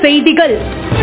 செய்திகள்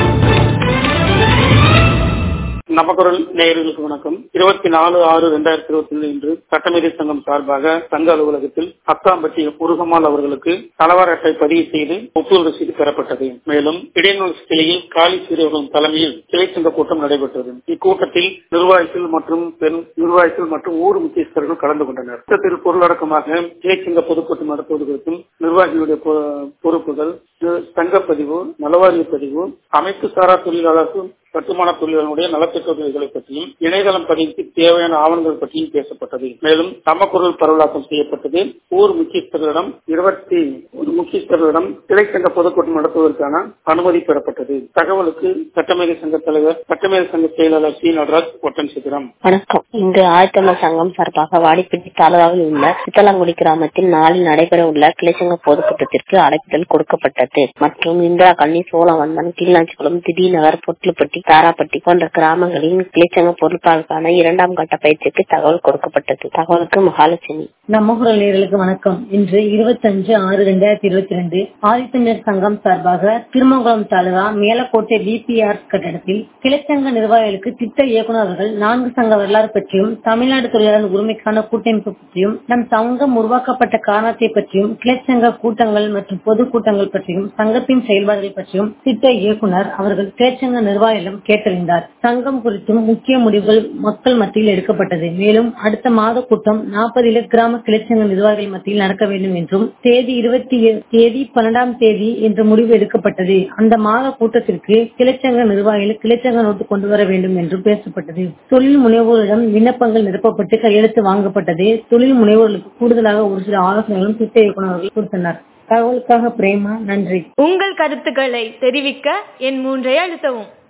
நவகுரல் நேயர்களுக்கு வணக்கம் இருபத்தி நாலு ஆறு இரண்டாயிரத்தி இருபத்தி ரெண்டு இன்று சட்டமேதை சங்கம் சார்பாக சங்க அலுவலகத்தில் அக்காம்பட்டி முருகம்மாள் அவர்களுக்கு தலவார் அட்டை பதிவு செய்து ஒப்புதல் ரசீது பெறப்பட்டது மேலும் இடைநூல் கிளையில் காலி சீரர்களும் தலைமையில் கிளை சங்க கூட்டம் நடைபெற்றது இக்கூட்டத்தில் நிர்வாகிகள் மற்றும் பெண் நிர்வாகிகள் மற்றும் ஊர் முக்கியஸ்தர்கள் கலந்து கொண்டனர் கூட்டத்தில் பொருளடக்கமாக கிளை சங்க பொதுக்கூட்டம் நடத்துவது குறித்தும் நிர்வாகிகளுடைய பொ- பொறுப்புகள் சங்கப்பதிவு நலவாரிய பதிவு அமைப்பு சாரா தொழிலாளர்கள் கட்டுமான தொழிலாளர்களுடைய நலத்திட்ட உதவிகளை பற்றியும் இணையதளம் பதிவுக்கு தேவையான ஆவணங்கள் பற்றியும் பேசப்பட்டது மேலும் சமக்குரல் பரவலாக்கம் செய்யப்பட்டது ஊர் முக்கியஸ்தர்களிடம் இருபத்தி ஒரு முக்கியஸ்தர்களிடம் கிளைச்சங்க பொதுக்கூட்டம் நடத்துவதற்கான அனுமதி பெறப்பட்டது தகவலுக்கு சட்டமேதை சங்க தலைவர் சட்டமேதை சங்க செயலாளர் சி நடராஜ் ஒட்டன் சித்திரம் வணக்கம் இன்று ஆழ்த்தமிழ் சங்கம் சார்பாக வாடிப்பட்டி தாலுகாவில் உள்ள சித்தலங்குடி கிராமத்தில் நாளில் நடைபெற உள்ள கிளைச்சங்க பொதுக்கூட்டத்திற்கு அழைப்புதல் கொடுக்கப்பட்டது மற்றும் இந்திரா கண்ணி சோழவந்தன் கீழ்நாச்சிக்குளம் திடீநகர் பொட்லுப்பட்டி தாராப்பட்டி போன்ற கிராமங்களின் கிளைச்சங்க பொறுப்பாளருக்கான இரண்டாம் கட்ட பயிற்சிக்கு தகவல் கொடுக்கப்பட்டது தகவலுக்கு மகாலட்சுமி நம்ம குரல் நேயர்களுக்கு வணக்கம் இன்று இருபத்தஞ்சு ஆறு ரெண்டாயிரத்தி இருபத்தி ரெண்டு ஆதித்தமிழர் சங்கம் சார்பாக திருமங்கலம் தாலுகா மேலக்கோட்டை பிபிஆர் கட்டடத்தில் கிளைச்சங்க நிர்வாகிகளுக்கு திட்ட இயக்குநர்கள் நான்கு சங்க வரலாறு பற்றியும் தமிழ்நாடு தொழிலாளர் உரிமைக்கான கூட்டமைப்பு பற்றியும் நம் சங்கம் உருவாக்கப்பட்ட காரணத்தை பற்றியும் கிளைச்சங்க கூட்டங்கள் மற்றும் பொது கூட்டங்கள் பற்றியும் சங்கத்தின் செயல்பாடுகள் பற்றியும் திட்ட இயக்குனர் அவர்கள் கிளைச்சங்க நிர்வாகிகளிடம் கேட்டறிந்தார் சங்கம் குறித்தும் முக்கிய முடிவுகள் மக்கள் மத்தியில் எடுக்கப்பட்டது மேலும் அடுத்த மாத கூட்டம் நாற்பது கிராம கிளைச்சங்க நிர்வாகிகள் மத்தியில் நடக்க வேண்டும் என்றும் தேதி இருபத்தி தேதி பன்னெண்டாம் தேதி என்ற முடிவு எடுக்கப்பட்டது அந்த மாத கூட்டத்திற்கு கிளைச்சங்க நிர்வாகிகள் கிளைச்சங்க நோட்டு கொண்டு வர வேண்டும் என்றும் பேசப்பட்டது தொழில் முனைவோரிடம் விண்ணப்பங்கள் நிரப்பப்பட்டு கையெழுத்து வாங்கப்பட்டது தொழில் முனைவோர்களுக்கு கூடுதலாக ஒரு சில ஆலோசனைகளும் திட்ட இயக்குநர்கள் கொடுத்தனர் தகவலுக்காக பிரேமா நன்றி உங்கள் கருத்துக்களை தெரிவிக்க என் மூன்றை அழுத்தவும்